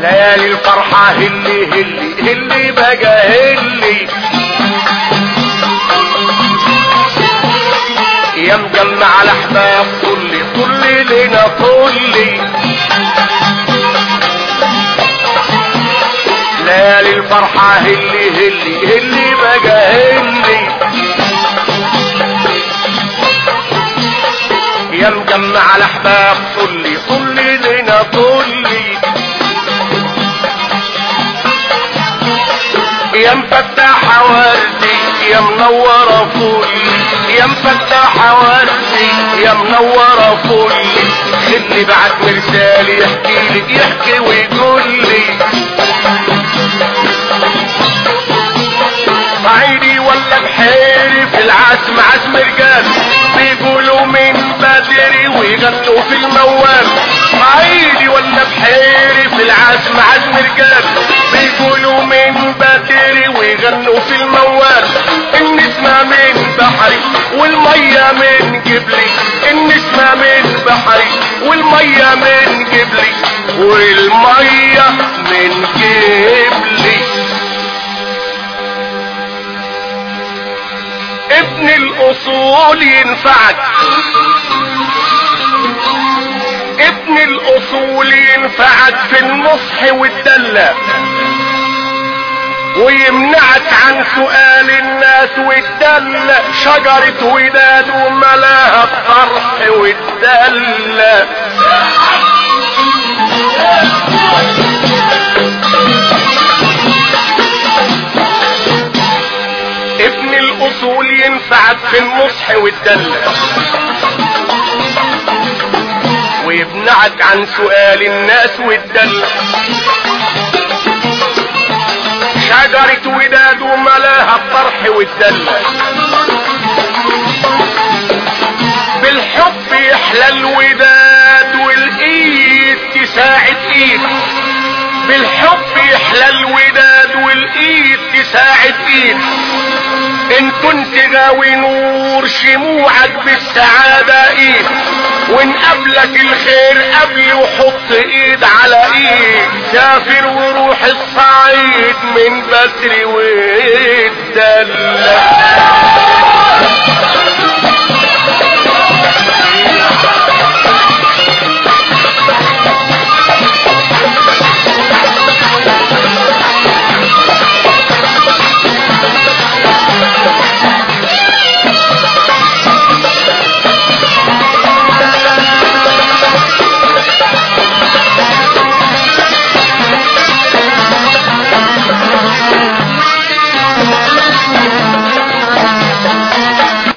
ليالي الفرحة هلي هلي هلي بقى هلي يا مجمع الاحباب طلي طلي لنا طلي ليالي الفرحة هلي هلي هلي بقى هلي يا مجمع الاحباب طلي طلي لنا طلي يا مفتح وردي يا منورة فلي يا مفتح وردي يا منورة فلي اللي بعت مرسال يحكي لي يحكي ويقول لي صعيدي ولا بحيري في العزم عزم رجال بيقولوا من بدري ويغنوا في الموال صعيدي ولا بحيري في العزم عزم رجال بيقولوا من بدري ويغنوا في الموال النسمة من بحري والمية من جبلي النسمة من بحري والمية من جبلي والمية من جبلي ابن الاصول ينفعك ابن الاصول ينفعك في النصح والدلة ويمنعك عن سؤال الناس والدلة شجرة وداد وملاها الطرح والدلة ابن الاصول ينفعك في النصح والدلة ويمنعك عن سؤال الناس والدلة شجرة وداد وملاها الطرح والدلة بالحب يحلى الوداد والايد تساعد ايد بالحب يحلى الوداد والايد تساعد ايد ان كنت غاوي نور شموعك بالسعادة ايد وان قبلك الخير قبل وحط ايد على ايد سافر وروح الصعيد من بدري والدلة